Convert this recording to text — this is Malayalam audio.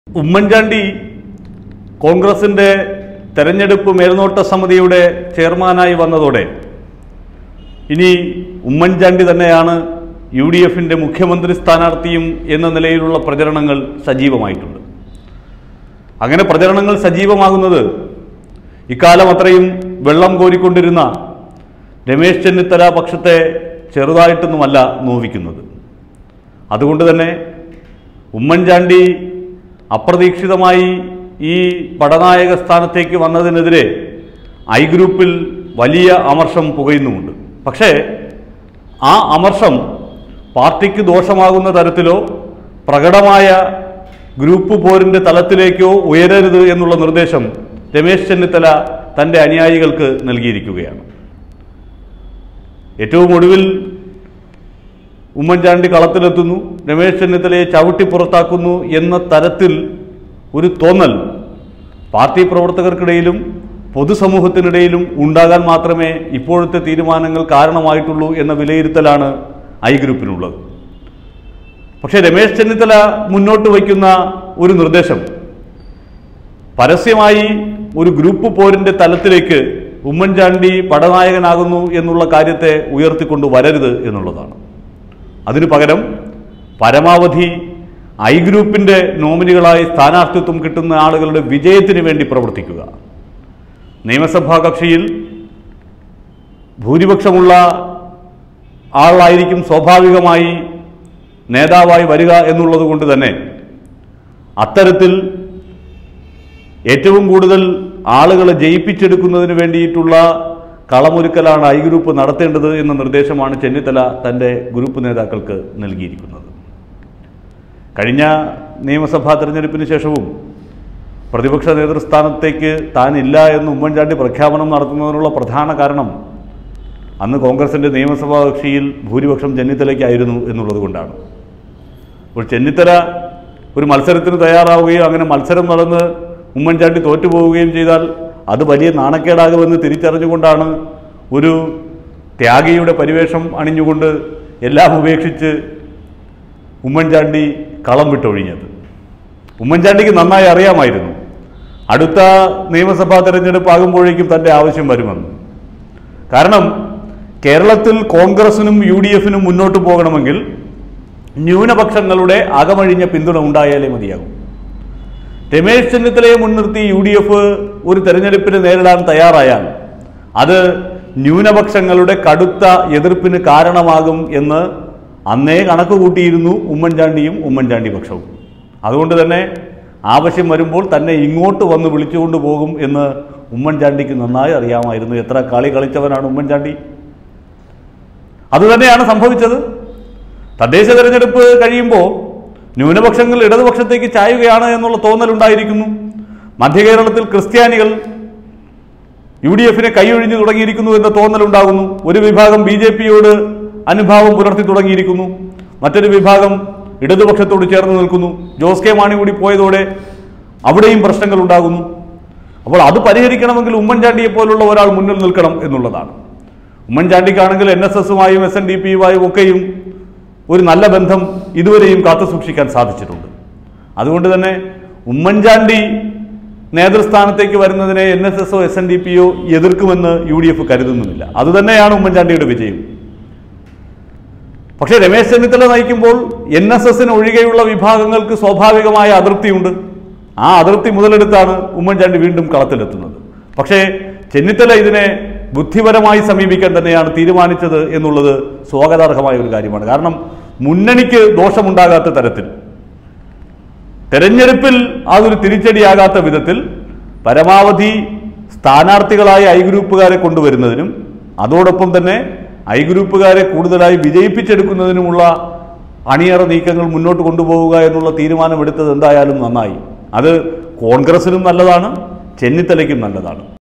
ഉമ്മൻചാണ്ടി കോൺഗ്രസിന്റെ തെരഞ്ഞെടുപ്പ് മേൽനോട്ട സമിതിയുടെ ചെയർമാനായി വന്നതോടെ ഇനി ഉമ്മൻചാണ്ടി തന്നെയാണ് യു ഡി എഫിന്റെ മുഖ്യമന്ത്രി സ്ഥാനാർത്ഥിയും എന്ന നിലയിലുള്ള പ്രചരണങ്ങൾ സജീവമായിട്ടുണ്ട് അങ്ങനെ പ്രചരണങ്ങൾ സജീവമാകുന്നത് ഇക്കാലം അത്രയും വെള്ളം കോരിക്കൊണ്ടിരുന്ന രമേശ് ചെന്നിത്തല പക്ഷത്തെ ചെറുതായിട്ടൊന്നുമല്ല നോവിക്കുന്നത് അതുകൊണ്ട് തന്നെ ഉമ്മൻചാണ്ടി അപ്രതീക്ഷിതമായി ഈ പടനായക സ്ഥാനത്തേക്ക് വന്നതിനെതിരെ ഐ ഗ്രൂപ്പിൽ വലിയ അമർഷം പുകയുന്നുമുണ്ട് പക്ഷേ ആ അമർഷം പാർട്ടിക്ക് ദോഷമാകുന്ന തരത്തിലോ പ്രകടമായ ഗ്രൂപ്പ് പോരിൻ്റെ തലത്തിലേക്കോ ഉയരരുത് എന്നുള്ള നിർദ്ദേശം രമേശ് ചെന്നിത്തല തൻ്റെ അനുയായികൾക്ക് നൽകിയിരിക്കുകയാണ് ഏറ്റവും ഒടുവിൽ ഉമ്മൻചാണ്ടി കളത്തിലെത്തുന്നു രമേശ് ചെന്നിത്തലയെ ചവിട്ടി പുറത്താക്കുന്നു എന്ന തരത്തിൽ ഒരു തോന്നൽ പാർട്ടി പ്രവർത്തകർക്കിടയിലും പൊതുസമൂഹത്തിനിടയിലും ഉണ്ടാകാൻ മാത്രമേ ഇപ്പോഴത്തെ തീരുമാനങ്ങൾ കാരണമായിട്ടുള്ളൂ എന്ന വിലയിരുത്തലാണ് ഐ ഗ്രൂപ്പിനുള്ളത് പക്ഷേ രമേശ് ചെന്നിത്തല മുന്നോട്ട് വയ്ക്കുന്ന ഒരു നിർദ്ദേശം പരസ്യമായി ഒരു ഗ്രൂപ്പ് പോരിന്റെ തലത്തിലേക്ക് ഉമ്മൻചാണ്ടി പടനായകനാകുന്നു എന്നുള്ള കാര്യത്തെ ഉയർത്തിക്കൊണ്ട് വരരുത് എന്നുള്ളതാണ് അതിനു പകരം പരമാവധി ഐ ഗ്രൂപ്പിന്റെ നോമിനികളായി സ്ഥാനാർത്ഥിത്വം കിട്ടുന്ന ആളുകളുടെ വിജയത്തിന് വേണ്ടി പ്രവർത്തിക്കുക നിയമസഭാ കക്ഷിയിൽ ഭൂരിപക്ഷമുള്ള ആളായിരിക്കും സ്വാഭാവികമായി നേതാവായി വരിക എന്നുള്ളത് കൊണ്ട് തന്നെ അത്തരത്തിൽ ഏറ്റവും കൂടുതൽ ആളുകളെ ജയിപ്പിച്ചെടുക്കുന്നതിന് വേണ്ടിയിട്ടുള്ള കളമൊരുക്കലാണ് ഐ ഗ്രൂപ്പ് നടത്തേണ്ടത് എന്ന നിർദ്ദേശമാണ് ചെന്നിത്തല തൻ്റെ ഗ്രൂപ്പ് നേതാക്കൾക്ക് നൽകിയിരിക്കുന്നത് കഴിഞ്ഞ നിയമസഭാ തെരഞ്ഞെടുപ്പിന് ശേഷവും പ്രതിപക്ഷ നേതൃസ്ഥാനത്തേക്ക് താനില്ല എന്ന് ഉമ്മൻചാണ്ടി പ്രഖ്യാപനം നടത്തുന്നതിനുള്ള പ്രധാന കാരണം അന്ന് കോൺഗ്രസിൻ്റെ നിയമസഭാ കക്ഷിയിൽ ഭൂരിപക്ഷം ചെന്നിത്തലയ്ക്കായിരുന്നു എന്നുള്ളത് കൊണ്ടാണ് അപ്പോൾ ചെന്നിത്തല ഒരു മത്സരത്തിന് തയ്യാറാവുകയോ അങ്ങനെ മത്സരം നടന്ന് ഉമ്മൻചാണ്ടി തോറ്റുപോവുകയും ചെയ്താൽ അത് വലിയ നാണക്കേടാകുമെന്ന് തിരിച്ചറിഞ്ഞുകൊണ്ടാണ് ഒരു ത്യാഗിയുടെ പരിവേഷം അണിഞ്ഞുകൊണ്ട് എല്ലാം ഉപേക്ഷിച്ച് ഉമ്മൻചാണ്ടി കളം വിട്ടൊഴിഞ്ഞത് ഉമ്മൻചാണ്ടിക്ക് നന്നായി അറിയാമായിരുന്നു അടുത്ത നിയമസഭാ തെരഞ്ഞെടുപ്പ് ആകുമ്പോഴേക്കും തൻ്റെ ആവശ്യം വരുമെന്ന് കാരണം കേരളത്തിൽ കോൺഗ്രസിനും യു ഡി എഫിനും മുന്നോട്ട് പോകണമെങ്കിൽ ന്യൂനപക്ഷങ്ങളുടെ അകമഴിഞ്ഞ പിന്തുണ ഉണ്ടായാലേ മതിയാകും രമേശ് ചെന്നിത്തലയെ മുൻനിർത്തി യു ഡി എഫ് ഒരു തെരഞ്ഞെടുപ്പിന് നേരിടാൻ തയ്യാറായാൽ അത് ന്യൂനപക്ഷങ്ങളുടെ കടുത്ത എതിർപ്പിന് കാരണമാകും എന്ന് അന്നേ കണക്ക് കൂട്ടിയിരുന്നു ഉമ്മൻചാണ്ടിയും ഉമ്മൻചാണ്ടി പക്ഷവും അതുകൊണ്ട് തന്നെ ആവശ്യം വരുമ്പോൾ തന്നെ ഇങ്ങോട്ട് വന്ന് വിളിച്ചുകൊണ്ട് പോകും എന്ന് ഉമ്മൻചാണ്ടിക്ക് നന്നായി അറിയാമായിരുന്നു എത്ര കളി കളിച്ചവനാണ് ഉമ്മൻചാണ്ടി അതുതന്നെയാണ് സംഭവിച്ചത് തദ്ദേശ തെരഞ്ഞെടുപ്പ് കഴിയുമ്പോൾ ന്യൂനപക്ഷങ്ങൾ ഇടതുപക്ഷത്തേക്ക് ചായുകയാണ് എന്നുള്ള തോന്നലുണ്ടായിരിക്കുന്നു മധ്യകേരളത്തിൽ ക്രിസ്ത്യാനികൾ യു ഡി എഫിനെ കൈയൊഴിഞ്ഞു തുടങ്ങിയിരിക്കുന്നു എന്ന തോന്നലുണ്ടാകുന്നു ഒരു വിഭാഗം ബി ജെ പിയോട് അനുഭാവം പുലർത്തി തുടങ്ങിയിരിക്കുന്നു മറ്റൊരു വിഭാഗം ഇടതുപക്ഷത്തോട് ചേർന്ന് നിൽക്കുന്നു ജോസ് കെ മാണി കൂടി പോയതോടെ അവിടെയും പ്രശ്നങ്ങൾ ഉണ്ടാകുന്നു അപ്പോൾ അത് പരിഹരിക്കണമെങ്കിൽ ഉമ്മൻചാണ്ടിയെ പോലുള്ള ഒരാൾ മുന്നിൽ നിൽക്കണം എന്നുള്ളതാണ് ഉമ്മൻചാണ്ടിക്കാണെങ്കിൽ എൻ എസ് എസുമായും എസ് എൻ ഡി പിയുമായും ഒക്കെയും ഒരു നല്ല ബന്ധം ഇതുവരെയും കാത്തു സൂക്ഷിക്കാൻ സാധിച്ചിട്ടുണ്ട് അതുകൊണ്ട് തന്നെ ഉമ്മൻചാണ്ടി നേതൃസ്ഥാനത്തേക്ക് വരുന്നതിനെ N S എസോ S N D പിയോ എതിർക്കുമെന്ന് U D F കരുതുന്നുമില്ല അതുതന്നെയാണ് ഉമ്മൻചാണ്ടിയുടെ വിജയം പക്ഷേ രമേശ് ചെന്നിത്തല നയിക്കുമ്പോൾ എൻ എസ് എസിന് ഒഴികെയുള്ള വിഭാഗങ്ങൾക്ക് സ്വാഭാവികമായ അതിർത്തിയുണ്ട് ആ അതിർത്തി മുതലെടുത്താണ് ഉമ്മൻചാണ്ടി വീണ്ടും കളത്തിലെത്തുന്നത് പക്ഷേ ചെന്നിത്തല ഇതിനെ ബുദ്ധിപരമായി സമീപിക്കാൻ തന്നെയാണ് തീരുമാനിച്ചത് എന്നുള്ളത് സ്വാഗതാർഹമായ ഒരു കാര്യമാണ് കാരണം മുന്നണിക്ക് ദോഷമുണ്ടാകാത്ത തരത്തിൽ തെരഞ്ഞെടുപ്പിൽ അതൊരു തിരിച്ചടിയാകാത്ത വിധത്തിൽ പരമാവധി സ്ഥാനാർത്ഥികളായ ഐ ഗ്രൂപ്പുകാരെ കൊണ്ടുവരുന്നതിനും അതോടൊപ്പം തന്നെ ഐ ഗ്രൂപ്പുകാരെ കൂടുതലായി വിജയിപ്പിച്ചെടുക്കുന്നതിനുമുള്ള അണിയറ നീക്കങ്ങൾ മുന്നോട്ട് കൊണ്ടുപോവുക എന്നുള്ള തീരുമാനമെടുത്തത് എന്തായാലും നന്നായി അത് കോൺഗ്രസിനും നല്ലതാണ് ചെന്നിത്തലയ്ക്കും നല്ലതാണ്